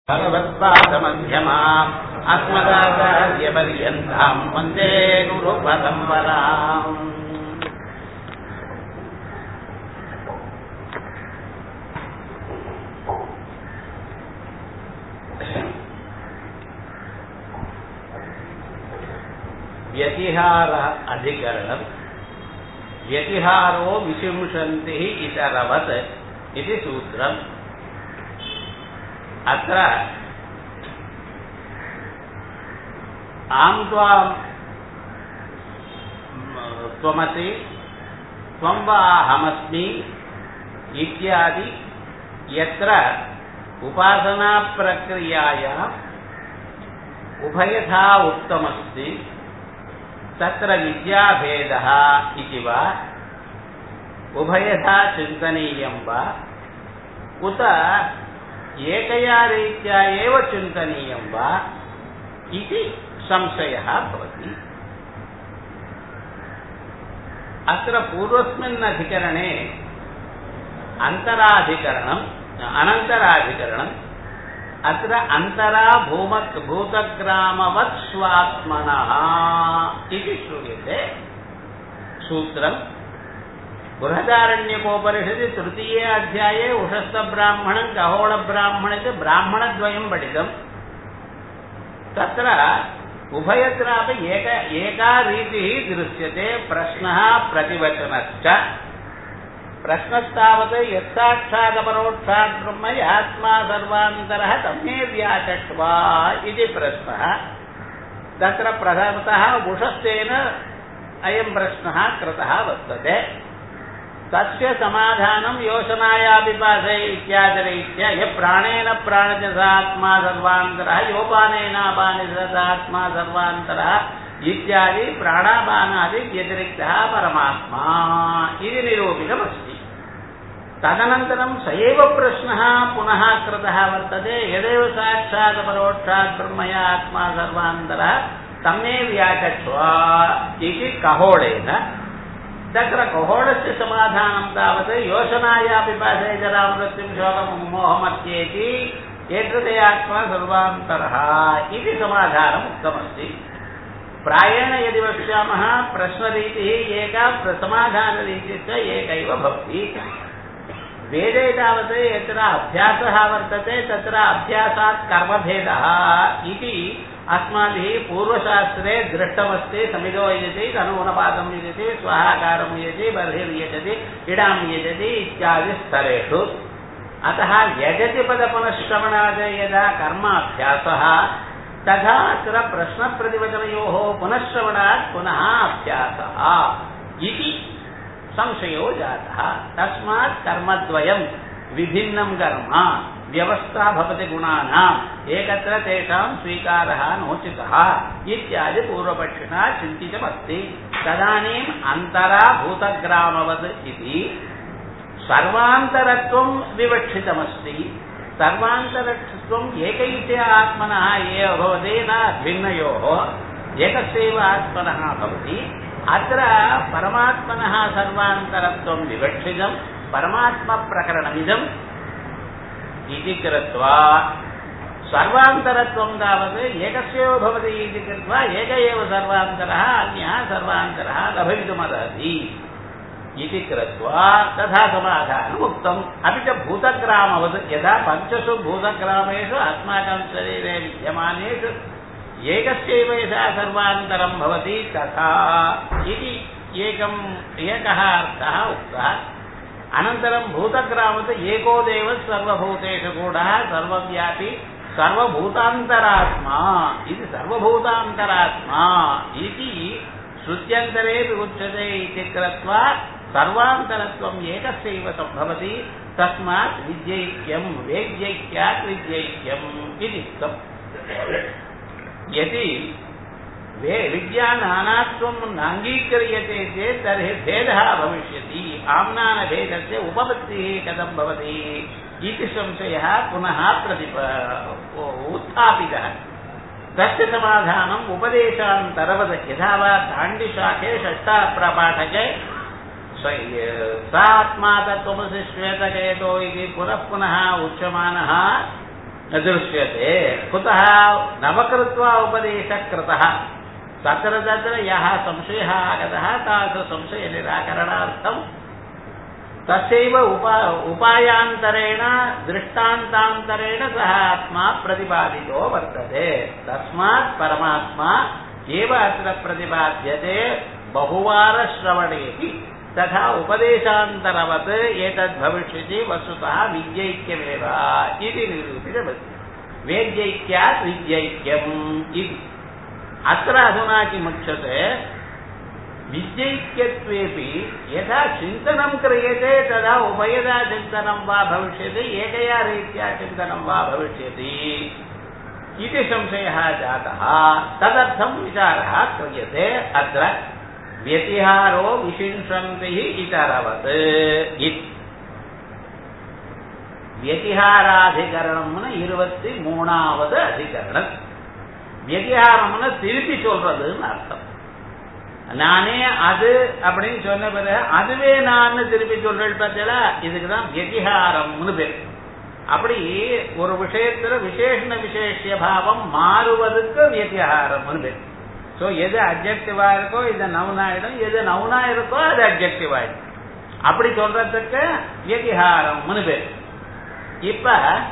भगवत्पादमध्यमाम् अस्मदाचार्यपर्यन्ताम् वन्दे गुरुपरम्पराम् व्यतिहार अधिकरणम् व्यतिहारो विशिंशन्तिः इतरवत् इति सूत्रम् अत्र आम् त्वाम् त्वमसि त्वं वा अहमस्मि इत्यादि यत्र उपासनाप्रक्रियाया उभयथा उक्तमस्ति तत्र विद्याभेदः इति वा उभयथा चिन्तनीयं वा उत एकया रीत्या एव चिन्तनीयं वा इति संशयः भवति अत्र पूर्वस्मिन् अधिकरणे अन्तराधिकरणम् अनन्तराधिकरणम् अत्र अन्तरा भूम भूतग्रामवत् स्वात्मनः इति श्रूयते सूत्रम् बृहदारण्यकोपनिषदि तृतीये अध्याये उषस्तब्राह्मणम् कहोळब्राह्मण च ब्राह्मणद्वयम् पठितम् तत्र उभयत्रापि एक एका रीतिः दृश्यते प्रश्नः प्रतिवचनश्च प्रश्नस्तावत् यत्साक्षादपरोक्षात् ब्रह्म यात्मा सर्वान्तरः तमे व्याचक्ष्वा इति प्रश्नः तत्र प्रथमतः उषस्तेन अयम् प्रश्नः कृतः वर्तते तस्य समाधानं योशनायापिपासे इत्यादिरीत्या यः प्राणेन प्राणजसात्मा सर्वान्तरः योपानेनापानिजसात्मा सर्वान्तरः इत्यादि प्राणापानादि व्यतिरिक्तः परमात्मा इति निरूपितमस्ति तदनन्तरं स एव प्रश्नः पुनः कृतः वर्तते यदेव साक्षात् परोक्षात् ब्रह्मया आत्मा सर्वान्तरः तन्मे व्याचक्ष्वा इति कहोळेन तत्र कहोळस्य समाधानं तावत् योशनाया पिपासे जरामृत्युं शोकं मोहमत्येति एतदे आत्मा सर्वान्तरः इति समाधानम् उक्तमस्ति प्रायेण यदि वक्ष्यामः प्रश्नरीतिः एका समाधानरीतिश्च एकैव भवति वेदे तावत् यत्र अभ्यासः वर्तते तत्र अभ्यासात् कर्मभेदः इति अस्माभिः पूर्वशास्त्रे दृष्टमस्ति समिदो यजति तनूनपादं यजति स्वाहाकारं यजति बर्हिर्यजति इडां यजति इत्यादि स्तरेषु अतः यजति पदपुनश्रवणात् यदा कर्माभ्यासः तथा अत्र प्रश्नप्रतिवचनयोः पुनश्रवणात् पुनः अभ्यासः इति संशयो जातः तस्मात् कर्मद्वयं विभिन्नं कर्म व्यवस्था भवति गुणानाम् एकत्र तेषां स्वीकारः नोचितः इत्यादि पूर्वपक्षिणा चिन्तितमस्ति तदानीम् अन्तरा भूतग्रामवत् इति सर्वान्तरत्वं विवक्षितमस्ति सर्वान्तरत्वम् एकैस्य आत्मनः एव भवति न भिन्नयोः एकस्यैव आत्मनः भवति अत्र परमात्मनः सर्वान्तरत्वं विवक्षितं परमात्मप्रकरणमिदम् इति कृत्वा सर्वान्तरत्वं तावत् एकस्यैव भवति इति कृत्वा एक एव सर्वान्तरः अन्यः सर्वान्तरः लभयितुमर्हति इति कृत्वा तथा समाधानम् उक्तम् अपि च भूतग्रामवत् यदा पञ्चसु भूतग्रामेषु अस्माकं शरीरे विद्यमानेषु एकस्यैव यथा सर्वान्तरं भवति तथा इति एकम् एकः अर्थः उक्तः अनन्तरं भूतग्रामत् एको देवः सर्वभूतेषु गूढः सर्वव्यापी सर्वभूतान्तरात्मा इति सर्वभूतान्तरात्मा इति श्रुत्यन्तरेपि उच्यते इति कृत्वा सर्वान्तरत्वम् एकस्यैव सम्भवति तस्मात् विद्यैक्यं वेद्यैक्यात् विद्यैक्यम् इति उक्तम् यदि वे विज्ञानानात्वं नाङ्गीक्रियते चेत् तर्हि भेदः भविष्यति आम्नानभेदस्य उपपत्तिः कथं भवति इति संशयः पुनः प्रतिप उत्थापितः तस्य समाधानम् उपदेशान्तरवद यथा वा दाण्डिशाखे षष्ठाप्रपाठके सात्मा तत्त्वमसि श्वेतकेतो इति पुनः पुनः उच्यमानः न दृश्यते कुतः नवकृत्वा उपदेशः कृतः तत्र तत्र यः संशयः आगतः तादृशसंशयनिराकरणार्थम् तस्यैव उपा उपायान्तरेण दृष्टान्तान्तरेण सः आत्मा प्रतिपादितो वर्तते तस्मात् परमात्मा एव अत्र प्रतिपाद्यते बहुवारश्रवणेऽपि तथा उपदेशान्तरवत् एतद् भविष्यति वस्तुतः विद्यैक्यमेव इति निरूपितमस्ति वेद्यैक्यात् विद्यैक्यम् इति अत्र अधुना किमुच्यते विद्यैक्यत्वेपि यथा चिन्तनं क्रियते तदा उभयदा चिन्तनं वा भविष्यति एकया रीत्या चिन्तनं वा भविष्यति इति संशयः जातः तदर्थं विचारः क्रियते अत्र व्यतिहारो विशिंसन्तिः इतरवत् इति व्यतिहाराधिकरणம்னு இருபத்தி மூணாவது அதிகரணம் வியதிகாரம்னு திருப்பி சொல்றதுன்னு அர்த்தம் நானே அது அப்படின்னு சொன்ன பிறகு அதுவே நான் திருப்பி சொல்றேன் பார்த்தீங்களா இதுக்குதான் வியதிகாரம்னு பேர் அப்படி ஒரு விஷயத்துல விசேஷண விசேஷ பாவம் மாறுவதுக்கு வியதிகாரம்னு பேர் ஸோ எது அப்ஜெக்டிவா இருக்கோ இது நவுனாயிடும் எது நவுனா இருக்கோ அது அப்ஜெக்டிவ் ஆயிடும் அப்படி சொல்றதுக்கு வியதிகாரம்னு பேர் இப்ப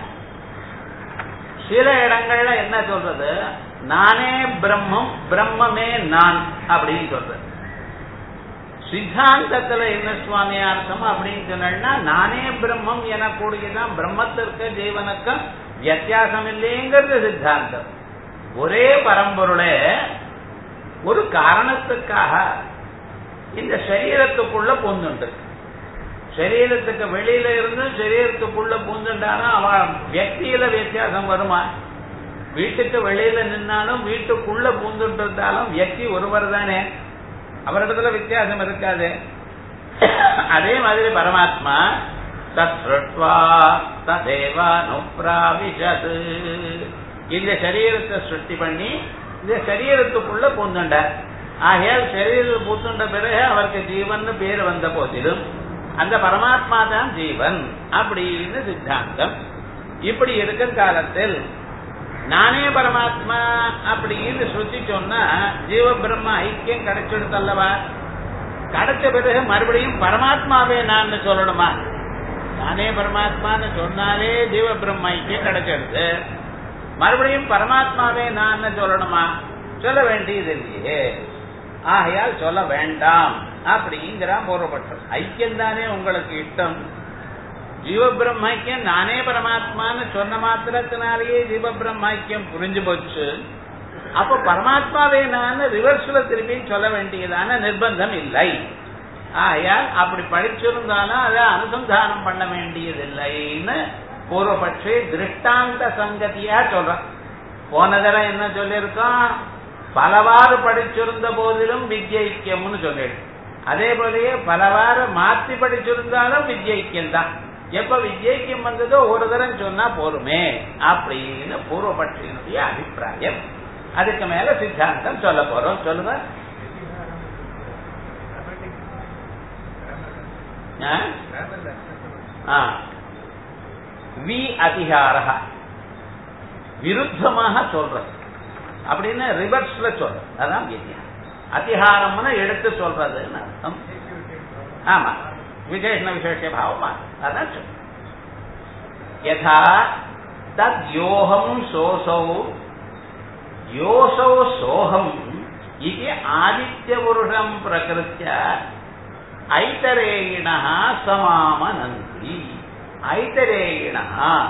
சில இடங்கள்ல என்ன சொல்றது நானே பிரம்மம் பிரம்மமே நான் அப்படின்னு சொல்றது சித்தாந்தத்துல என்ன சுவாமி அர்த்தம் அப்படின்னு சொன்னா நானே பிரம்மம் எனக்கூடியதான் பிரம்மத்திற்கு ஜீவனுக்கும் வித்தியாசம் இல்லைங்கிறது சித்தாந்தம் ஒரே பரம்பொருளே ஒரு காரணத்துக்காக இந்த சரீரத்துக்குள்ள பூந்துண்டு சரீரத்துக்கு வெளியில இருந்து சரீரத்துக்குள்ள பூந்துட்டானா அவன் வியக்தியில வித்தியாசம் வருமா வீட்டுக்கு வெளியில நின்னாலும் வீட்டுக்குள்ள பூந்துட்டு இருந்தாலும் வியக்தி ஒருவர் தானே அவரிடத்துல வித்தியாசம் இருக்காது அதே மாதிரி பரமாத்மா தத்வா ததேவா நுப்ராவிஷது இந்த சரீரத்தை சுட்டி பண்ணி இந்த சரீரத்துக்குள்ள பூந்துண்டார் ஆகையால் சரீரத்தில் பூத்துண்ட பிறகு அவருக்கு ஜீவன் பேர் வந்த போதிலும் அந்த பரமாத்மா தான் ஜீவன் அப்படின்னு சித்தாந்தம் இப்படி இருக்கும் காலத்தில் நானே பரமாத்மா அப்படின்னு ஸ்ருதி சொன்னா ஜீவ பிரம்ம ஐக்கியம் கிடைச்சிடுதல்லவா கிடைச்ச பிறகு மறுபடியும் பரமாத்மாவே நான் சொல்லணுமா நானே பரமாத்மான்னு சொன்னாலே ஜீவ பிரம்ம ஐக்கியம் கிடைச்சிடுது மறுபடியும் பரமாத்மாவே நான் சொல்லணுமா சொல்ல வேண்டியது இல்லையே ஆகையால் சொல்ல வேண்டாம் அப்படிங்கிறான் பூர்வபட்சம் ஐக்கியம் தானே உங்களுக்கு இஷ்டம் ஜீவ பிரம்மைக்கியம் நானே பரமாத்மான்னு சொன்ன மாத்திரத்தினாலேயே ஜீவ பிரம்மைக்கியம் புரிஞ்சு போச்சு அப்ப பரமாத்மாவே நான் ரிவர்ஸ்ல திருப்பி சொல்ல வேண்டியதான நிர்பந்தம் இல்லை ஆகையால் அப்படி படிச்சிருந்தாலும் அதை அனுசந்தானம் பண்ண வேண்டியதில்லைன்னு பூர்வபட்சி திருஷ்டாந்த சங்கதியா சொல்றான் போன தடவை என்ன சொல்லியிருக்கோம் பலவாறு படிச்சிருந்த போதிலும் வித்யைக்கியம்னு சொல்லிடு அதே போலயே பலவாறு மாற்றி படிச்சிருந்தாலும் வித்யைக்கியம் தான் எப்ப வித்யைக்கியம் வந்ததோ ஒரு தரம் சொன்னா போருமே அப்படின்னு பூர்வபட்சியினுடைய அபிப்பிராயம் அதுக்கு மேல சித்தாந்தம் சொல்ல போறோம் சொல்லுங்க வி அதிகாரா விருத்தமாக சொல்றது அப்படின்னு ரிவர்ஸ்ல சொல்றது அதான் வித்தியாசம் அதிகாரம்னு எடுத்து சொல்றதுன்னு அர்த்தம் ஆமா விசேஷண விசேஷ பாவமா அதான் சொல்ற யதா தத் யோகம் சோசௌ யோசௌ சோகம் இது ஆதித்ய புருஷம் பிரகிருத்திய ஐதரேயிண சமாமனந்தி ஐதரேயிண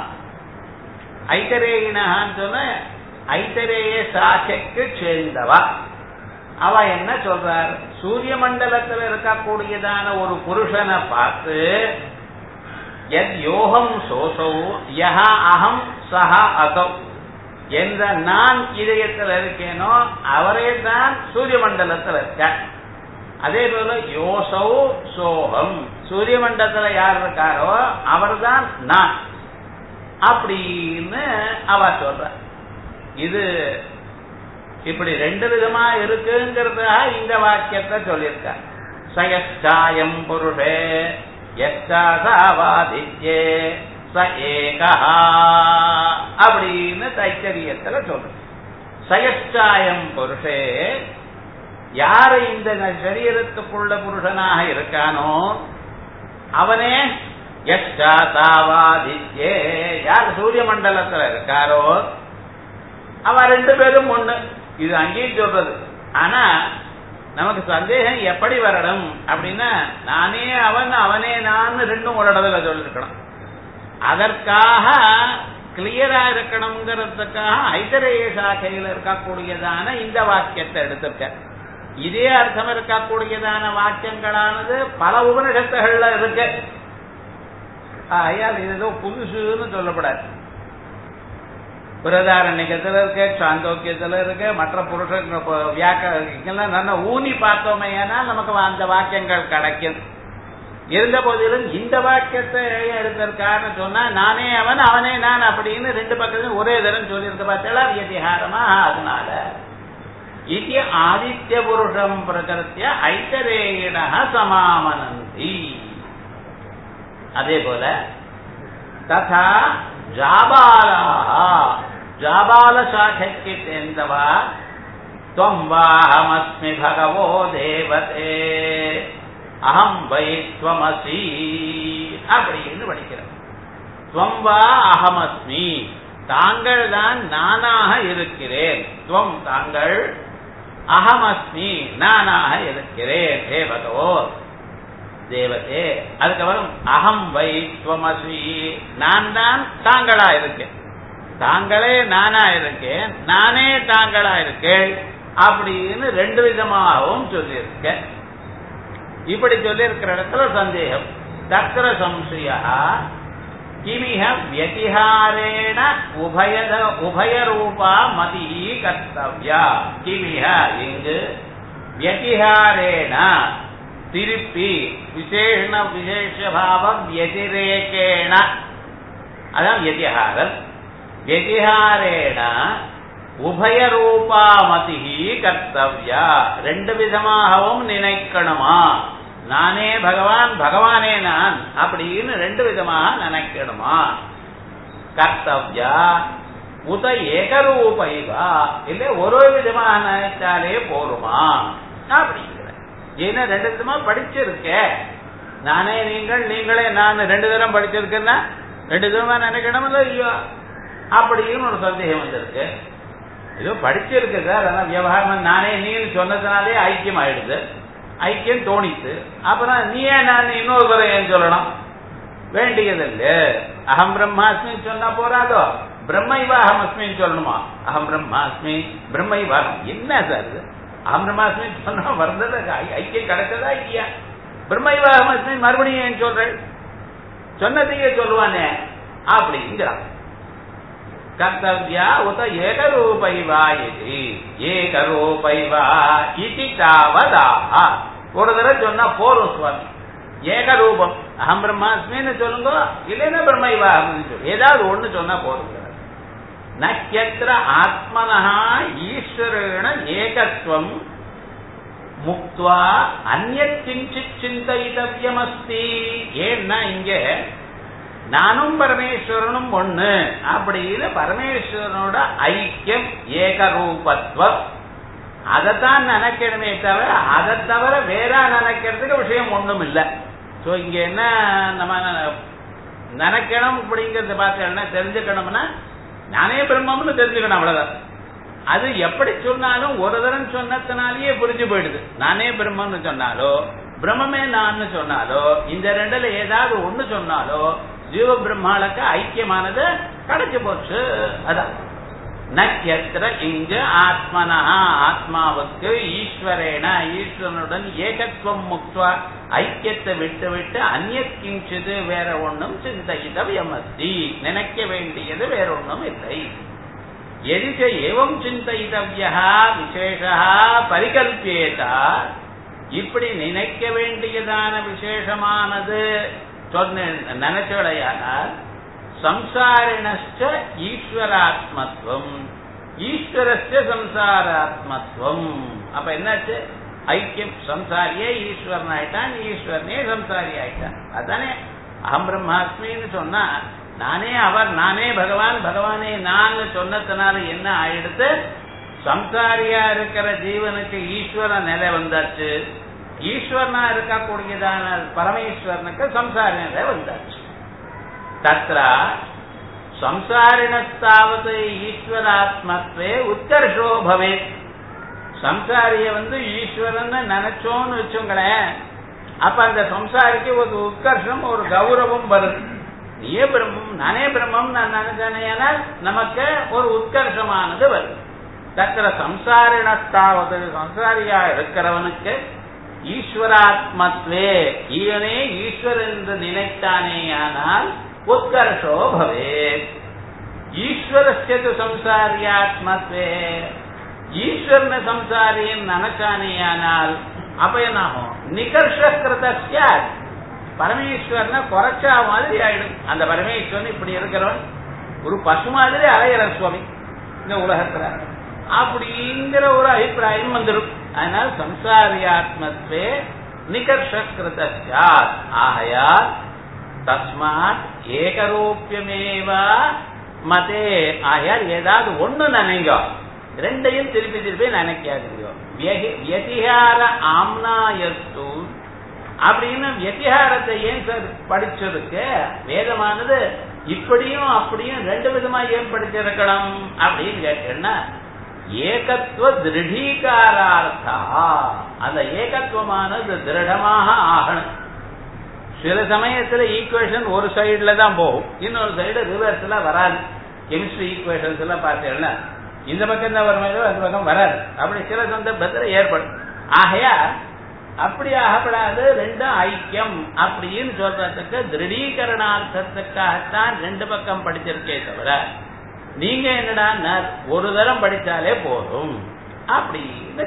ஐதரேயினான்னு சொன்ன ஐதரேய சாக்கைக்கு சேர்ந்தவா அவ என்ன சொல்றார் சூரிய மண்டலத்தில் இருக்கக்கூடியதான ஒரு புருஷனை பார்த்து எத் யோகம் சோசோ யஹா அகம் சஹா அசௌ என்ற நான் இதயத்தில் இருக்கேனோ அவரே தான் சூரிய மண்டலத்தில் இருக்க அதே போல யோசௌ சோகம் சூரிய மண்டலத்துல யார் இருக்காரோ அவர்தான் நான் அப்படின்னு அவ சொல்ற இது இப்படி ரெண்டு விதமா இருக்குங்கிறதுக்காக இந்த வாக்கியத்தை சொல்லியிருக்க சயச்சாயம் புருஷே யச்சாசாவாதித்யே ச ஏகா அப்படின்னு தைத்தரியத்துல சொல்றது சயச்சாயம் புருஷே யாரு இந்த சரீரத்துக்குள்ள புருஷனாக இருக்கானோ அவனே யஷ்டாதாவாதித்யே யார் சூரிய மண்டலத்துல இருக்காரோ அவ ரெண்டு பேரும் ஒண்ணு இது அங்கேயும் சொல்றது ஆனா நமக்கு சந்தேகம் எப்படி வரணும் அப்படின்னா நானே அவன் அவனே நான் ரெண்டும் ஒரு இடத்துல சொல்லிருக்கணும் அதற்காக கிளியரா இருக்கணுங்கிறதுக்காக ஐதரேய சாக்கையில் இருக்கக்கூடியதான இந்த வாக்கியத்தை எடுத்திருக்க இதே அர்த்தம் இருக்கக்கூடியதான வாக்கியங்களானது பல உபனிஷத்துகள்ல இருக்கு ஐயா இது ஏதோ புதுசுன்னு சொல்லப்படாது பிரதாரண்யத்துல இருக்கு சாந்தோக்கியத்துல இருக்கு மற்ற புருஷ வியாக்கெல்லாம் நல்லா ஊனி பார்த்தோமே நமக்கு அந்த வாக்கியங்கள் கிடைக்கும் இருந்த போதிலும் இந்த வாக்கியத்தை எடுத்திருக்காருன்னு சொன்னா நானே அவன் அவனே நான் அப்படின்னு ரெண்டு பக்கத்தும் ஒரே தரம் சொல்லியிருக்க பார்த்தா வியதிகாரமா அதனால இது ஆதித்ய புருஷம் பிரகத்திய ஐத்தரேயிட சமாமனந்தி அதே போல ததா ஜாபாலா ஜாபால சாக்கைக்கு சேர்ந்தவா துவம் வாஹமஸ்மி பகவோ தேவதே அகம் வை துவமசி அப்படின்னு படிக்கிறோம் துவம் வா அகமஸ்மி தாங்கள் தான் நானாக இருக்கிறேன் துவம் தாங்கள் அகமஸ்மி நானாக இருக்கிறேன் ஹே பகவோ தேவதே அதுக்கப்புறம் அகம் வை துவமசி நான் தான் தாங்களா இருக்கேன் தாங்களே நானா இருக்கேன் நானே தாங்களா இருக்கேன் அப்படின்னு ரெண்டு விதமாகவும் சொல்லியிருக்கேன் இப்படி சொல்லியிருக்கிற இடத்துல சந்தேகம் தத்திர சம்சய கிமிஹ வியதிஹாரேண உபயத உபயரூபா மதி கர்த்தவ்யா கிமிஹ இங்கு வியதிஹாரேண திருப்பி விசேஷ விசேஷபாவ வியதிரேகேண அதான் வியதிஹாரம் வியதிஹாரேண உபயரூபா மதி கர்த்தவ்யா ரெண்டு விதமாகவும் நினைக்கணுமா நானே பகவான் பகவானே நான் அப்படின்னு ரெண்டு விதமாக நினைக்கணுமா கர்த்தவ்யா உத ஏகரூபைவா இல்ல ஒரு விதமாக நினைச்சாலே போருமா அப்படிங்கிற ஏன்னா ரெண்டு விதமா படிச்சிருக்க நானே நீங்கள் நீங்களே நான் ரெண்டு தரம் படிச்சிருக்கேன்னா ரெண்டு விதமா நினைக்கணும் இல்லையோ அப்படின்னு ஒரு சந்தேகம் வந்திருக்கு ஏதோ படிச்சிருக்கு சார் ஆனா விவகாரம் நானே நீன்னு சொன்னதுனாலே ஐக்கியம் ஆயிடுது ஐக்கியம் தோணித்து அப்புறம் நீயே நான் இன்னொரு முறை ஏன் சொல்லணும் வேண்டியதில்ல அகம் பிரம்மாஸ்மி சொன்னா போறாதோ பிரம்மைவா அகம் அஸ்மின்னு சொல்லணுமா அகம் பிரம்மாஸ்மி பிரம்மைவாகம் என்ன சார் இது அகம் பிரம்மாஸ்மி சொன்னா வந்தது ஐக்கியம் கிடைச்சதா இல்லையா பிரம்மைவா அகம் அஸ்மி மறுபடியும் ஏன் சொல்றேன் சொன்னதையே சொல்லுவானே அப்படிங்கிறான் கர்த்தவியா உத ஏகரூபைவா இது ஏகரூபைவா இது தாவதாக ஒரு தடவை சொன்னா போரும் சுவாமி ஏகரூபம் அகம் பிரம்மாஸ்மின்னு சொல்லுங்க இல்லைன்னா பிரம்மைவா ஏதாவது ஒண்ணு சொன்னா போதும் நக்கியத்திர ஆத்மனஹா ஈஸ்வரேண ஏகத்துவம் முக்துவா அந்நத் கிஞ்சித் சிந்தயிதவியமஸ்தி ஏன்னா இங்க நானும் பரமேஸ்வரனும் ஒண்ணு அப்படின்னு பரமேஸ்வரனோட ஐக்கியம் ஏகரூபத்துவம் அதைத்தான் நினைக்கணுமே தவிர அதை தவிர வேற நினைக்கிறதுக்கு விஷயம் ஒண்ணும் இல்லை சோ இங்க என்ன நம்ம நினைக்கணும் அப்படிங்கறத பார்த்தீங்கன்னா தெரிஞ்சுக்கணும்னா நானே பிரம்மம்னு தெரிஞ்சுக்கணும் அவ்வளவுதான் அது எப்படி சொன்னாலும் ஒரு தரம் சொன்னதுனாலேயே புரிஞ்சு போயிடுது நானே பிரம்மம்னு சொன்னாலோ பிரம்மமே நான் சொன்னாலோ இந்த ரெண்டுல ஏதாவது ஒண்ணு சொன்னாலோ ஜீவ பிரம்மாளுக்கு ஐக்கியமானது கிடைச்சு போச்சு அதான் நக்கியத்திர இங்கு ஆத்மனா ஆத்மாவுக்கு ஈஸ்வரேன ஈஸ்வரனுடன் ஏகத்துவம் முக்துவா ஐக்கியத்தை விட்டு விட்டு அந்நிய கிஞ்சிது வேற ஒண்ணும் சிந்தையிதவியம் அஸ்தி நினைக்க வேண்டியது வேற ஒண்ணும் இல்லை எதிச்ச ஏவம் சிந்தையிதவியா விசேஷா பரிகல்பியேதா இப்படி நினைக்க வேண்டியதான விசேஷமானது சொன்ன நினைச்சோடையானால் சம்சாரிணச்ச ஈஸ்வராத்மத்துவம் ஈஸ்வரஸ்ய சம்சாராத்மத்துவம் அப்ப என்னாச்சு ஐக்கியம் சம்சாரியே ஈஸ்வரன் ஆயிட்டான் ஈஸ்வரனே சம்சாரி ஆயிட்டான் அதானே அகம் பிரம்மாஸ்மின்னு சொன்னா நானே அவர் நானே பகவான் பகவானே நான் சொன்னதுனால என்ன ஆயிடுத்து சம்சாரியா இருக்கிற ஜீவனுக்கு ஈஸ்வர நிலை வந்தாச்சு ஈஸ்வரனா இருக்கக்கூடியதான பரமேஸ்வரனுக்கு சம்சார நிலை வந்தாச்சு தத்ரா சம்சாரிணத்தாவது ஈஸ்வராத்மத்வே உத்கர்ஷோ பவேத் சம்சாரிய வந்து ஈஸ்வரன் நினைச்சோன்னு வச்சுங்களேன் அப்ப அந்த சம்சாரிக்கு ஒரு உத்கர்ஷம் ஒரு கௌரவம் வருது நீயே பிரம்மம் நானே பிரம்மம் நான் நினைச்சேனேனா நமக்கு ஒரு உத்கர்ஷமானது வருது தக்கிற சம்சாரிணத்தாவது சம்சாரியா இருக்கிறவனுக்கு ஈஸ்வராத்மத்வே ஈவனே ஈஸ்வரன் என்று நினைத்தானேயானால் உத்கர்ஷோ பவேத் ஈஸ்வரஸ்யது சம்சாரியாத்மத்வே ஈஸ்வரன சம்சாரின்னு நினைச்சானேயானால் அப்ப என்ன ஆகும் நிகர்ஷகிருத பரமேஸ்வரனை குறைச்சா மாதிரி ஆயிடும் அந்த பரமேஸ்வரன் இப்படி இருக்கிறவன் ஒரு பசு மாதிரி அலையிற சுவாமி இந்த உலகத்துல அப்படிங்கிற ஒரு அபிப்பிராயம் வந்துடும் அதனால் சம்சாரியாத்மத்வே நிகர்ஷகிருத ஆகையால் தஸ்மாத் ஏகரூபியமேவா மதே ஆகையால் ஏதாவது ஒண்ணு நினைங்க ரெண்டையும் திருப்பி திருப்பி நினைக்காதீங்க வியதிகார ஆம்னாயஸ்து அப்படின்னு வியதிகாரத்தை ஏன் சார் படிச்சிருக்கு வேதமானது இப்படியும் அப்படியும் ரெண்டு விதமா ஏன் படிச்சிருக்கணும் அப்படின்னு கேட்டேன்னா ஏகத்துவ திருடீகாரார்த்தா அந்த ஏகத்துவமானது திருடமாக ஆகணும் சில சமயத்துல ஈக்குவேஷன் ஒரு சைடுல தான் போகும் இன்னொரு சைடு ரிவர்ஸ்ல வராது கெமிஸ்ட்ரி ஈக்குவேஷன்ஸ் எல்லாம் பார்த்தீங்கன்னா இந்த பக்கம் தான் வரும் அந்த பக்கம் வராது அப்படி சில சந்தர்ப்பத்தில் ஏற்படும் ஆகையா அப்படி ஆகப்படாது ரெண்டும் ஐக்கியம் அப்படின்னு சொல்றதுக்கு திருடீகரணார்த்தத்துக்காகத்தான் ரெண்டு பக்கம் படிச்சிருக்கே தவிர நீங்க என்னடா ஒரு தரம் படிச்சாலே போதும் அப்படின்னு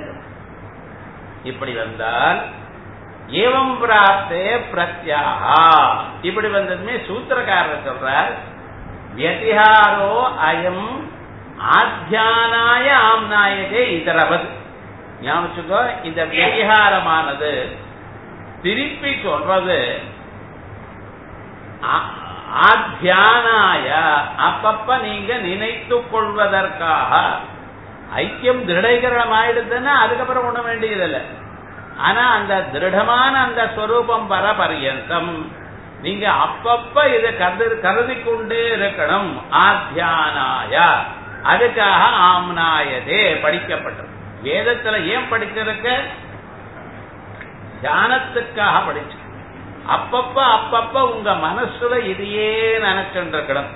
இப்படி வந்தால் ஏவம் பிராப்தே பிரத்யாகா இப்படி வந்ததுமே சூத்திரக்காரர் சொல்றார் வியதிஹாரோ அயம் ஆத்தியானாய ஆம்நாயகே இதரவது ஞாபகம் இந்த வியதிகாரமானது திருப்பி சொல்றது ஆத்தியானாய அப்பப்ப நீங்க நினைத்துக் கொள்வதற்காக ஐக்கியம் திருடீகரணம் ஆயிடுதுன்னா அதுக்கப்புறம் ஒண்ண வேண்டியதில்லை ஆனா அந்த திருடமான அந்த ஸ்வரூபம் வர பரியந்தம் நீங்க அப்பப்ப இதை கருது கருதி கொண்டே இருக்கணும் ஆத்தியானாய அதுக்காக ஆம்னாயதே படிக்கப்பட்டது வேதத்துல ஏன் படிச்சிருக்க தியானத்துக்காக படிச்சு அப்பப்ப அப்பப்ப உங்க மனசுல இதையே நினைச்சுட்டு இருக்கணும்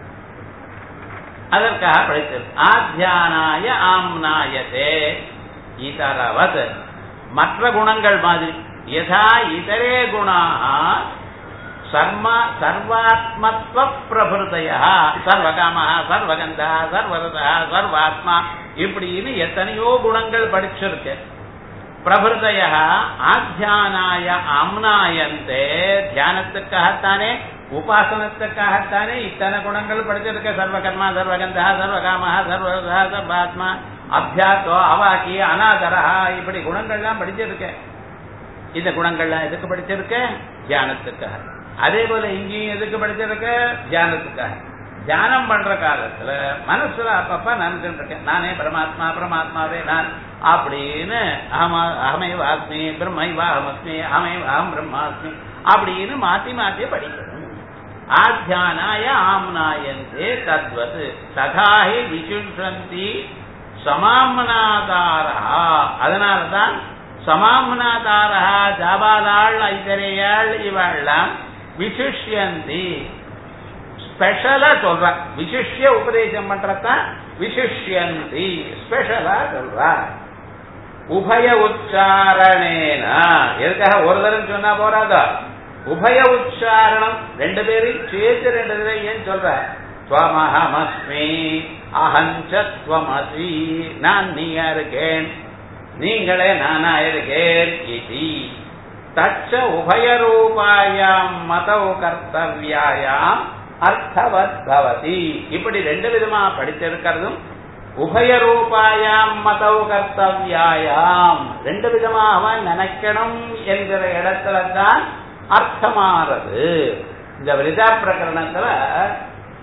அதற்காக படித்தது ஆத்தியானாய ஆம்னாயதே இதரவத் மற்ற குணங்கள் மாதிரி யதா இதரே குணாக சர்மா சர்வாத்மத்வ பிரபுதய சர்வகாம சர்வகந்தா சர்வரதா சர்வாத்மா இப்படின்னு எத்தனையோ குணங்கள் படிச்சிருக்கு பிரபுதய ஆத்தியானாய ஆம்னாயந்தே தியானத்துக்காகத்தானே உபாசனத்துக்காகத்தானே இத்தனை குணங்கள் படிச்சிருக்க சர்வகர்மா சர்வகந்தா சர்வகாம சர்வரதா சர்வாத்மா அத்தியாத்தோ அவாக்கி அனாதரா இப்படி குணங்கள்லாம் படிச்சிருக்க இந்த குணங்கள்லாம் எதுக்கு படிச்சிருக்க தியானத்துக்காக அதே போல இங்கேயும் எதுக்கு படிச்சிருக்க தியானத்துக்காக தியானம் பண்ற காலத்துல மனசுல அப்பப்ப நினைச்சுட்டு இருக்கேன் நானே பரமாத்மா பரமாத்மாவே நான் அப்படின்னு அகமை வாஸ்மி பிரம்மை வாகமஸ்மி அகமை அகம் பிரம்மாஸ்மி அப்படின்னு மாத்தி மாத்தி படிக்கணும் ஆத்தியானாய ஆம்னாயந்தே தத்வத் ததாஹி விசுஷந்தி சமாம்னாதாரா அதனாலதான் சமாம்னாதாரா ஜாபாதாள் ஐதரையாள் இவாள்லாம் விசிஷ்யந்தி ஸ்பெஷலா சொல்ற விசிஷ்ய உபதேசம் பண்றதான் விசிஷ்யந்தி ஸ்பெஷலா சொல்ற உபய உச்சாரணேன எதுக்காக ஒரு தரம் சொன்னா போறாதா உபய உச்சாரணம் ரெண்டு பேரையும் சேர்த்து ரெண்டு பேரையும் ஏன் சொல்ற துவமஹமஸ்மி அகஞ்சத்வமசி நான் நீயா இருக்கேன் நீங்களே நானா இருக்கேன் இது தச்ச உபயரூபாயாம் மதவு கர்த்தவியாயாம் அர்த்தவத் பவதி இப்படி ரெண்டு விதமா படிச்சிருக்கிறதும் உபயரூபாயாம் மதவு கர்த்தவியாயாம் ரெண்டு விதமா அவன் நினைக்கணும் என்கிற இடத்துல தான் அர்த்தமாறது இந்த விரிதா பிரகரணத்துல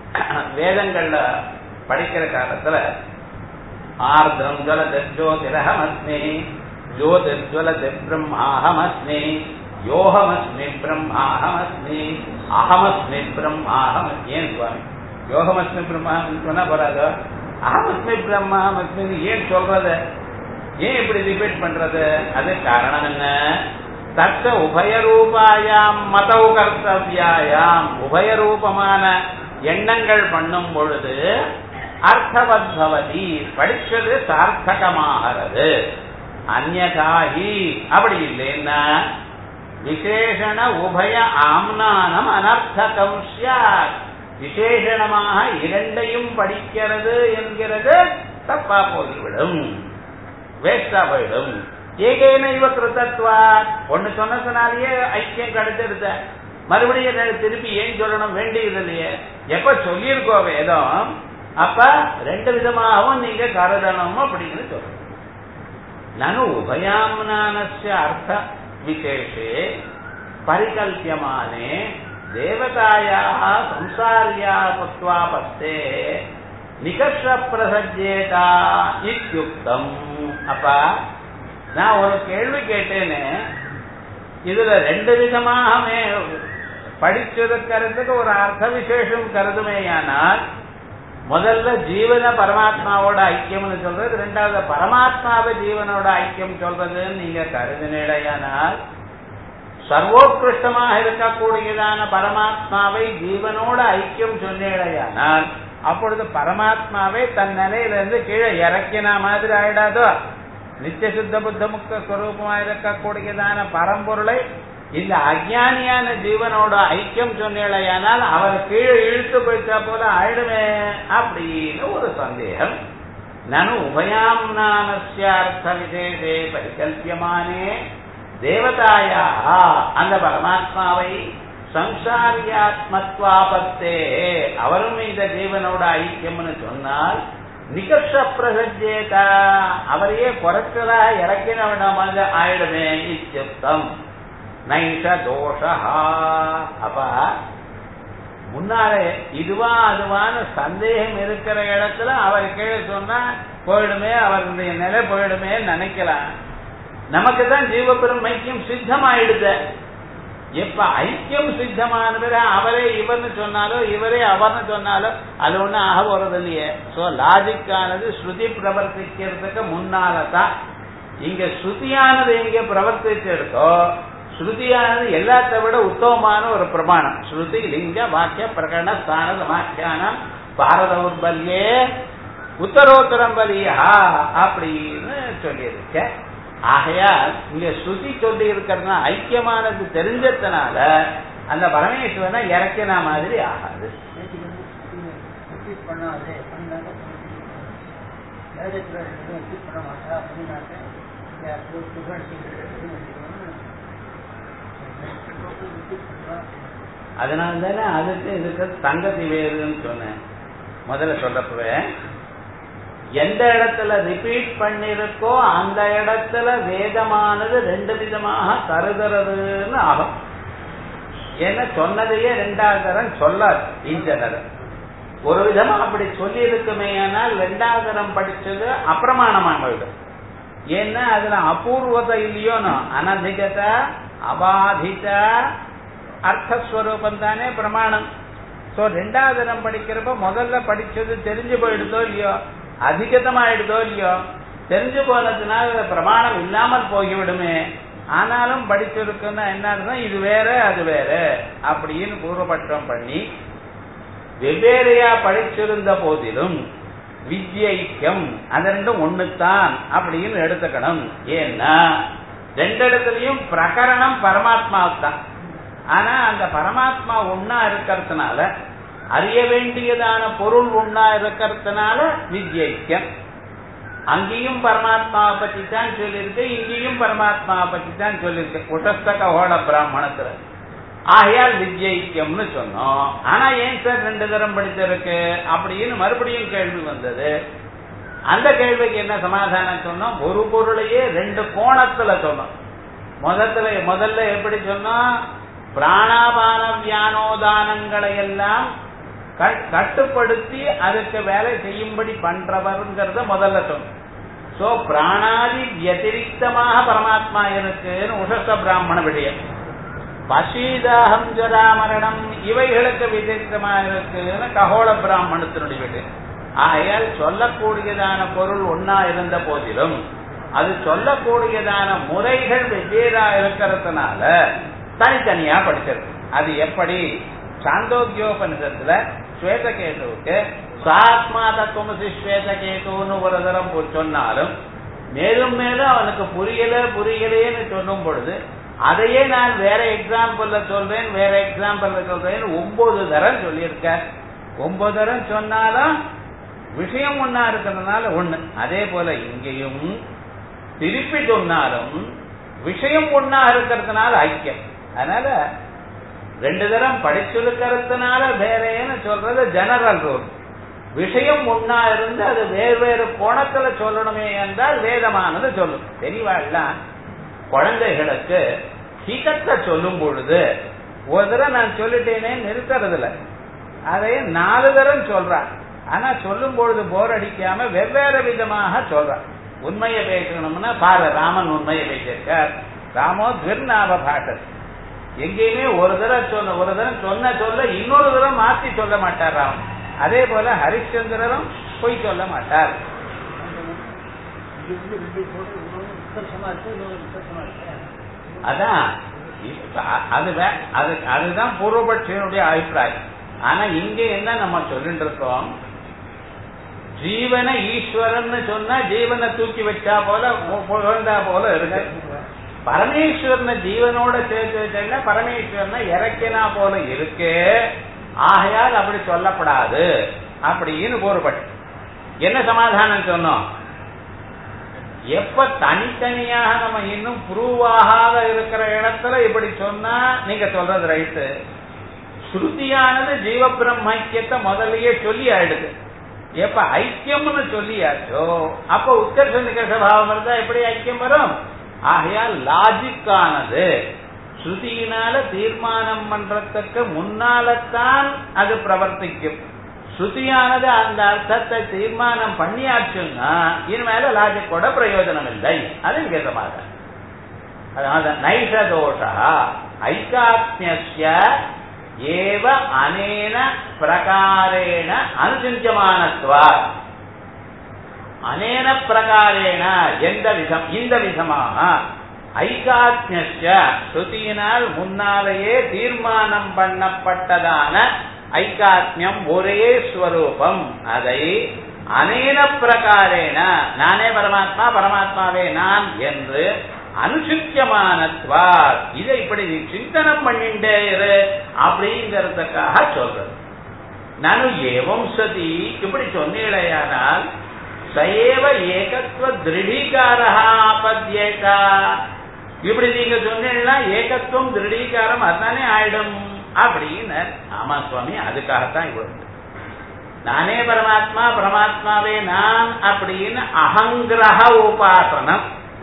வேதங்கள்ல படிக்கிற காலத்துல ஆர்திரம் ஜல ஜோதிரஹமஸ்மி ஜோதிர்ஜல பிரம்மாஹமஸ்மி யோகமஸ்மி பிரம்மாஹமஸ்மி அகமஸ்மி பிரம்மாஹம் ஏன் சுவாமி யோகமஸ்மி பிரம்மாஹம் சொன்னா போறாது அகமஸ்மி பிரம்மாஹமஸ்மி ஏன் சொல்றது ஏன் இப்படி ரிப்பீட் பண்றது அது காரணம் என்ன தத்த உபயரூபாயாம் மதவு கர்த்தவியாயாம் உபயரூபமான எண்ணங்கள் பண்ணும் பொழுது அர்த்தவத் பவதி படிச்சது சார்த்தகமாகிறது அந்நதாகி அப்படி இல்லைன்னா விசேஷண உபய ஆம்னானம் அனர்த்தகம் சியாத் விசேஷணமாக இரண்டையும் படிக்கிறது என்கிறது தப்பா போய்விடும் வேஸ்டா போயிடும் ஏகேன இவ கிருத்தத்வா ஒண்ணு சொன்னதுனாலேயே ஐக்கியம் கிடைச்சிருந்த மறுபடியும் திருப்பி ஏன் சொல்லணும் வேண்டியது இல்லையே எப்ப சொல்லியிருக்கோ வேதம் அப்ப ரெண்டு விதமாகவும் நீங்க கருதணும் அப்படின்னு சொல்லணும் நனு உபயாம்னானஸ்ய அர்த்த விசேஷே பரிகல்பியமானே தேவதாயா சம்சாரியா பஸ்தே நிகர்ஷ பிரசஜேதா இத்தியுக்தம் அப்பா நான் ஒரு கேள்வி கேட்டேனே இதுல ரெண்டு விதமாக படிச்சிருக்கிறதுக்கு ஒரு அர்த்த விசேஷம் கருதுமேயானால் முதல்ல ஜீவன பரமாத்மாவோட ஐக்கியம்னு சொல்றது ரெண்டாவது பரமாத்மாவை ஜீவனோட ஐக்கியம் சொல்றதுன்னு நீங்க கருதினேடையானால் சர்வோத்கிருஷ்டமாக இருக்கக்கூடியதான பரமாத்மாவை ஜீவனோட ஐக்கியம் சொன்னேடையானால் அப்பொழுது பரமாத்மாவை தன் நிலையிலிருந்து கீழே இறக்கின மாதிரி ஆயிடாதோ நித்திய சுத்த புத்த முக்த ஸ்வரூபமா இருக்கக்கூடியதான பரம்பொருளை இந்த அஜானியான ஜீவனோட ஐக்கியம் சொன்னேளையானால் அவர் கீழே இழுத்து போயிட்டா போல ஆயிடுமே அப்படின்னு ஒரு சந்தேகம் நனு உபயாம்னானஸ்யார்த்த விசேஷே பரிகல்பியமானே தேவதாயா அந்த பரமாத்மாவை சம்சாரியாத்மத்வாபத்தே அவரும் இந்த ஜீவனோட ஐக்கியம்னு சொன்னால் நிகர்ஷ பிரசஜேதா அவரையே குறைச்சலா இறக்கினவனமாக ஆயிடுமே இத்தியுக்தம் நைஷ தோஷா அப்ப முன்னாலே இதுவா அதுவான்னு சந்தேகம் இருக்கிற இடத்துல அவர் கீழே சொன்னா போயிடுமே அவருடைய நிலை போயிடுமே நினைக்கலாம் நமக்கு தான் ஜீவபெருமைக்கும் சித்தமாயிடுது எப்ப ஐக்கியம் சித்தமான பிறகு அவரே இவர்னு சொன்னாலோ இவரே அவர்னு சொன்னாலோ அது ஒண்ணு ஆக போறது இல்லையே சோ லாஜிக்கானது ஸ்ருதி பிரவர்த்திக்கிறதுக்கு முன்னால தான் இங்க ஸ்ருதியானது எங்க பிரவர்த்திச்சு எடுத்தோ ஸ்ருதியானது எல்லாத்த விட உத்தமமான ஒரு பிரமாணம் ஸ்ருதி லிங்க வாக்கிய பிரகடன ஸ்தான சமாக்கியானம் பாரத உற்பல்யே உத்தரோத்தரம் பலியா அப்படின்னு சொல்லியிருக்க ஆகையால் இங்க ஸ்ருதி சொல்லி இருக்கிறதுனா ஐக்கியமானது தெரிஞ்சதுனால அந்த பரமேஸ்வரனை இறக்கின மாதிரி ஆகாது பண்ணாதே பண்ணாக்க வேதத்தில் ரெண்டு பண்ண மாட்டா அப்படின்னாக்க அதனால தானே அதுக்கு இதுக்கு சங்கதி வேறுன்னு சொன்னேன் முதல்ல சொல்றப்பவே எந்த இடத்துல ரிப்பீட் பண்ணிருக்கோ அந்த இடத்துல வேதமானது ரெண்டு விதமாக கருதுறதுன்னு ஆகும் ஏன்னா சொன்னதையே ரெண்டாவது தரம் சொல்லாது இன்ஜனரல் ஒரு விதமா அப்படி சொல்லி இருக்குமே ஆனால் ரெண்டாவது தரம் படிச்சது அப்பிரமாணமா போயிடும் ஏன்னா அதுல அபூர்வத்தை இல்லையோனோ அனதிகத அபாதித அர்த்தஸ்வரூபம் தானே பிரமாணம் சோ ரெண்டாவது தரம் படிக்கிறப்ப முதல்ல படிச்சது தெரிஞ்சு போயிடுதோ இல்லையோ அதிகதமாயிடுதோ இல்லையோ தெரிஞ்சு போனதுனால பிரமாணம் இல்லாமல் போய்விடுமே ஆனாலும் படிச்சிருக்குன்னா என்ன இது வேற அது வேற அப்படின்னு பூர்வபட்சம் பண்ணி வெவ்வேறையா படிச்சிருந்த போதிலும் வித்யைக்கம் அது ரெண்டும் ஒண்ணுத்தான் அப்படின்னு எடுத்துக்கணும் ஏன்னா ரெண்டு இடத்துலயும் பிரகரணம் பரமாத்மாவுக்கு தான் ஆனா அந்த பரமாத்மா ஒன்னா இருக்கிறதுனால அறிய வேண்டியதான பொருள் ஒன்னா இருக்கிறதுனால வித்யைக்கம் அங்கேயும் பரமாத்மாவை பத்தி தான் சொல்லியிருக்கு இங்கேயும் பரமாத்மாவை பத்தி தான் சொல்லியிருக்கு உடஸ்தக ஹோட பிராமணத்துல ஆகையால் வித்யைக்கியம்னு சொன்னோம் ஆனா ஏன் சார் ரெண்டு தரம் படிச்சிருக்கு அப்படின்னு மறுபடியும் கேள்வி வந்தது அந்த கேள்விக்கு என்ன சமாதானம் சொன்னோம் ஒரு பொருளையே ரெண்டு கோணத்துல சொன்னோம் முதல்ல முதல்ல எப்படி சொன்னோம் பிராணாபான வியானோதானங்களை எல்லாம் கட்- கட்டுப்படுத்தி அதுக்கு வேலை செய்யும்படி பண்றவருங்கிறத முதல்ல சொன்ன சோ பிராணாதி வியதிரிக்தமாக பரமாத்மா இருக்குன்னு உஷஸ்த பிராமண விடயம் பசீதாகம் ஜராமரணம் இவைகளுக்கு விதிரிக்தமாக இருக்குன்னு ககோள பிராமணத்தினுடைய விடயம் ஆகையால் சொல்லக்கூடியதான பொருள் ஒன்னா இருந்த போதிலும் அது சொல்லக்கூடியதான முறைகள் வெவ்வேறா இருக்கிறதுனால தனித்தனியா படிச்சிருக்கு அது எப்படி சாந்தோக்கியோபனிஷத்துல ஸ்வேதகேதுவுக்கு சாத்மா தத்துவமசி ஸ்வேதகேதுன்னு ஒரு தரம் போ- சொன்னாலும் மேலும் மேலும் அவனுக்கு புரியல புரியலேன்னு சொல்லும் பொழுது அதையே நான் வேற எக்ஸாம்பிள்ல சொல்றேன் வேற எக்ஸாம்பிள்ல சொல்றேன் ஒன்பது தரம் சொல்லியிருக்க ஒன்பது தரம் சொன்னாலும் விஷயம் ஒன்னா இருக்கிறதுனால ஒண்ணு அதே போல இங்கேயும் திருப்பி சொன்னாலும் விஷயம் ஒன்னா இருக்கிறதுனால ஐக்கியம் அதனால ரெண்டு தரம் படிச்சிருக்கிறதுனால வேறேன்னு சொல்றது ஜெனரல் ரூல் விஷயம் ஒன்னா இருந்து அது வேறு வேறு கோணத்துல சொல்லணுமே என்றால் வேதமானது சொல்லும் தெரியவாள்லாம் குழந்தைகளுக்கு ஹிகத்தை சொல்லும் பொழுது ஒரு தடவை நான் சொல்லிட்டேனே நிறுத்துறதில்ல அதை நாலு தரம் சொல்றான் ஆனா சொல்லும் பொழுது போர் அடிக்காம வெவ்வேறு விதமாக சொல்றான் உண்மையை பேசணும்னா பாரு ராமன் உண்மையை பேசியிருக்கார் ராமோ துர்நாப பாட்டர் எங்கேயுமே ஒரு தடவை சொன்ன ஒரு தடவை சொன்ன சொல்ல இன்னொரு தடவை மாத்தி சொல்ல மாட்டார் ராமன் அதே போல ஹரிச்சந்திரரும் பொய் சொல்ல மாட்டார் இது வந்து ரெண்டு போட்டு இன்னொன்று உத்கர்ஷமா இருக்கு இன்னொன்று உத்கர்ஷமா இருக்கு அதான் இப்ப அது வே- அது அதுதான் பூர்வபட்சியனுடைய அபிப்பிராயம் ஆனா இங்க என்ன நம்ம சொல்லிட்டு இருக்கோம் ஜீவன ஈஸ்வரன் சொன்னா ஜீவனை தூக்கி வச்சா போல பு- புகழ்ந்தா போல இருக்கு பரமேஸ்வரனை ஜீவனோட சேர்த்து வச்சா பரமேஸ்வரனை இறக்கினா போல இருக்கு ஆகையால் அப்படி சொல்லப்படாது அப்படின்னு கூறப்பட்டு என்ன சமாதானம் சொன்னோம் எப்ப தனித்தனியாக நம்ம இன்னும் ப்ரூவ் ஆகாத இருக்கிற இடத்துல இப்படி சொன்னா நீங்க சொல்றது ரைட்டு ஸ்ருதியானது ஜீவ பிரம்மக்கியத்தை முதல்லயே சொல்லி ஆயிடுது எப்ப ஐக்கியம்னு சொல்லியாச்சோ அப்ப உத்கர்ஷ நிகர்ஷ பாவம் இருந்தா எப்படி ஐக்கியம் வரும் ஆகையால் லாஜிக்கானது ஸ்ருதியினால தீர்மானம் பண்றதுக்கு முன்னாலத்தான் அது பிரவர்த்திக்கும் ஸ்ருதியானது அந்த அர்த்தத்தை தீர்மானம் பண்ணியாச்சுன்னா இனிமேல லாஜிக்கோட பிரயோஜனம் இல்லை அது இங்க சமாதானம் அதாவது நைஷதோஷா ஐகாத்மிய ஏவ அனேன பிரகாரேண அனுசிஞ்சமானத்வா அனேன பிரகாரேண எந்த விதம் இந்த விதமாக ஐகாத்மிய ஸ்ருதியினால் முன்னாலேயே தீர்மானம் பண்ணப்பட்டதான ஐகாத்மியம் ஒரே ஸ்வரூபம் அதை அனேன பிரகாரேன நானே பரமாத்மா பரமாத்மாவே நான் என்று அனுசித்தியமானத்வா இதை இப்படி நீ சிந்தனம் பண்ணிட்டே இரு அப்படிங்கறதுக்காக சொல்றது நானு ஏவம் சதி இப்படி சொன்னீழையானால் சயேவ ஏகத்துவ திருடீகாரா ஆபத்யேகா இப்படி நீங்க சொன்னீங்கன்னா ஏகத்துவம் திருடீகாரம் அதுதானே ஆயிடும் அப்படின்னு ஆமா சுவாமி அதுக்காகத்தான் இவ்வளவு நானே பரமாத்மா பரமாத்மாவே நான் அப்படின்னு அகங்கிரக உபாசனம்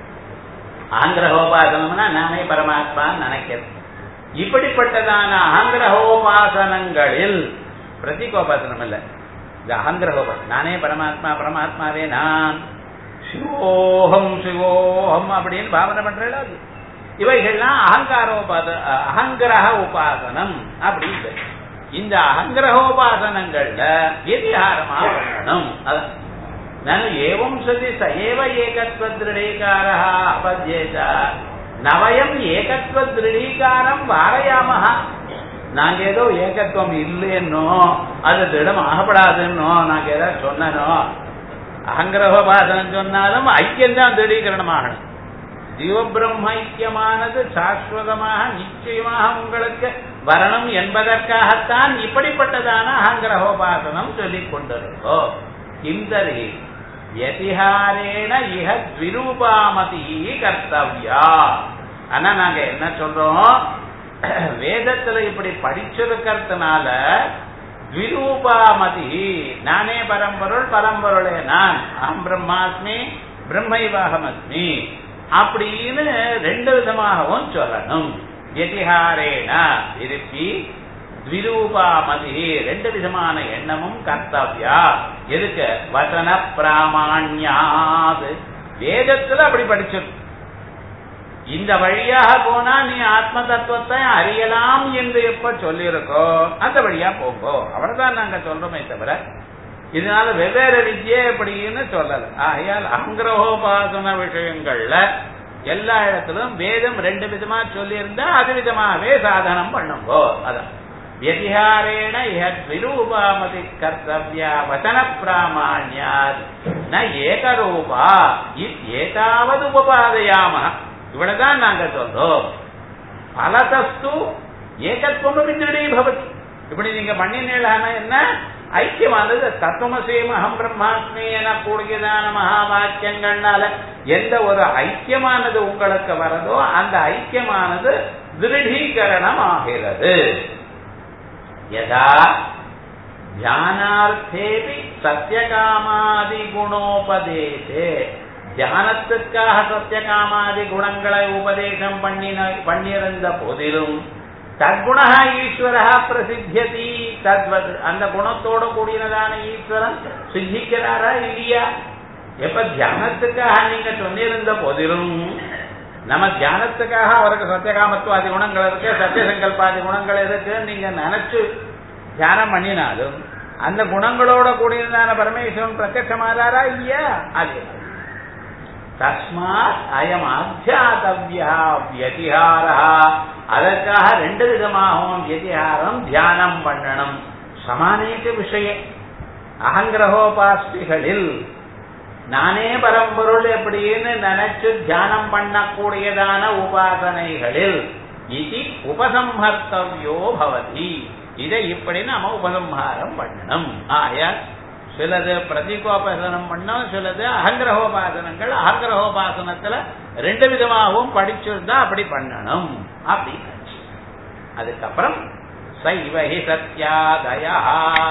அகங்கிரகோபாசனம்னா நானே பரமாத்மா நினைக்கிறது இப்படிப்பட்டதான அகங்கிரகோபாசனங்களில் பிரதிகோபாசனம் இல்ல இந்த அகங்கிரகோபாசனம் நானே பரமாத்மா பரமாத்மாவே நான் சிவோகம் சிவோகம் அப்படின்னு பாவனை பண்றேன் அது இவைகள்லாம் அகங்காரோபாத அகங்கிரக உபாசனம் அப்படின்னு இந்த அகங்கிரகோபாசனங்கள்ல எதிகாரமா பண்ணணும் அதான் ನಾನು ಏವಂ ಸತಿ ಸ ಏವ ಏಕತ್ವ ದೃಢೀಕಾರ ಅಪದ್ಯೇತ ನವಯಂ ಏಕತ್ವ ದೃಢೀಕಾரம் வாரயாமஹ நாங்க ஏதோ ஏகத்துவம் இல்லைன்னோ அது திடம் ஆகப்படாதுன்னோ நாங்க ஏதாவது சொன்னனோ அகங்கிரகோபாசனம் சொன்னாலும் ஐக்கியம்தான் திடீகரணமாகணும் ஜீவபிரம்ம ஐக்கியமானது சாஸ்வதமாக நிச்சயமாக உங்களுக்கு வரணும் என்பதற்காகத்தான் இப்படிப்பட்டதான அகங்கிரகோபாசனம் சொல்லிக் கொண்டிருக்கோம் கிந்தரி யதிஹாரேன இஹ த்விரூபாமதி கர்த்தவ்யா ஆனா நாங்க என்ன சொல்றோம் வேதத்துல இப்படி படிச்சிருக்கிறதுனால த்விரூபாமதி நானே பரம்பொருள் பரம்பொருளே நான் அகம் பிரம்மாஸ்மி பிரம்மைவாகமஸ்மி அப்படின்னு ரெண்டு விதமாகவும் சொல்லணும் எதிஹாரேன திருப்பி த்விரூபாமதி ரெண்டு விதமான எண்ணமும் கர்த்தவ்யா எதுக்கு வசன பிராமாண்யாது வேதத்துல அப்படி படிச்சிருக்கும் இந்த வழியாக போனா நீ ஆத்ம தத்துவத்தை அறியலாம் என்று எப்ப சொல்லியிருக்கோ அந்த வழியா போங்கோ அவ்வளவுதான் நாங்க சொல்றோமே தவிர இதனால வெவ்வேறு வித்யே எப்படின்னு சொல்லல ஆகையால் அங்கிரகோபாசன விஷயங்கள்ல எல்லா இடத்திலும் வேதம் ரெண்டு விதமா சொல்லியிருந்தா அது விதமாவே சாதனம் பண்ணுங்கோ அதான் व्यतिहारेण इह द्विरूपामति कर्तव्या वचनप्रामाण्यात् न ஏகரூபா ஏதாவது உபபாதயாம இவ்வளவுதான் நாங்க சொல்றோம் பலதஸ்து ஏகத்துவம் திருடீபவதி இப்படி நீங்க பண்ணினீங்களா என்ன ஐக்கியமானது தத்துவசேம அகம் பிரம்மாஸ்மி என கூடியதான மகா வாக்கியங்கள்னால எந்த ஒரு ஐக்கியமானது உங்களுக்கு வரதோ அந்த ஐக்கியமானது திருடீகரணம் ஆகிறது யதா தியானார்த்தேபி சத்தியகாமாதி குணோபதேசே தியானத்துக்காக சத்தியகாமாதி குணங்களை உபதேசம் பண்ணின பண்ணியிருந்த போதிலும் தற்குண ஈஸ்வர பிரசித்தியதி தத்வத் அந்த குணத்தோட கூடியதான ஈஸ்வரன் சித்திக்கிறாரா இல்லையா எப்ப தியானத்துக்காக நீங்க சொன்னிருந்த போதிலும் நம்ம தியானத்துக்காக அவருக்கு சத்தியகாமத்துவாதி குணங்கள் இருக்கு சத்தியசங்கல்பாதி குணங்கள் இருக்கு நீங்க நினைச்சு தியானம் பண்ணினாலும் அந்த குணங்களோட கூடியதான பரமேஸ்வரன் பிரத்யமாதாரா இல்லையா அது தஸ்மாத் அயம் அத்தியாதவியா வியதிஹாரா அதற்காக ரெண்டு விதமாகவும் வியதிஹாரம் தியானம் பண்ணணும் சமானேக விஷய அகங்கிரகோபாஸ்திகளில் நானே பரம்பொருள் எப்படின்னு நினைச்சு தியானம் பண்ணக்கூடியதான உபாசனைகளில் இது உபசம்ஹர்த்தவியோ பவதி இதை இப்படி நாம உபசம்ஹாரம் பண்ணணும் ஆயா சிலது பிரதிகோபாசனம் பண்ணோம் சிலது அகங்கிரகோபாசனங்கள் அகங்கிரகோபாசனத்துல ரெண்டு விதமாகவும் படிச்சிருந்தா அப்படி பண்ணணும் அப்படின்னு அதுக்கப்புறம் சைவஹி சத்யாதயா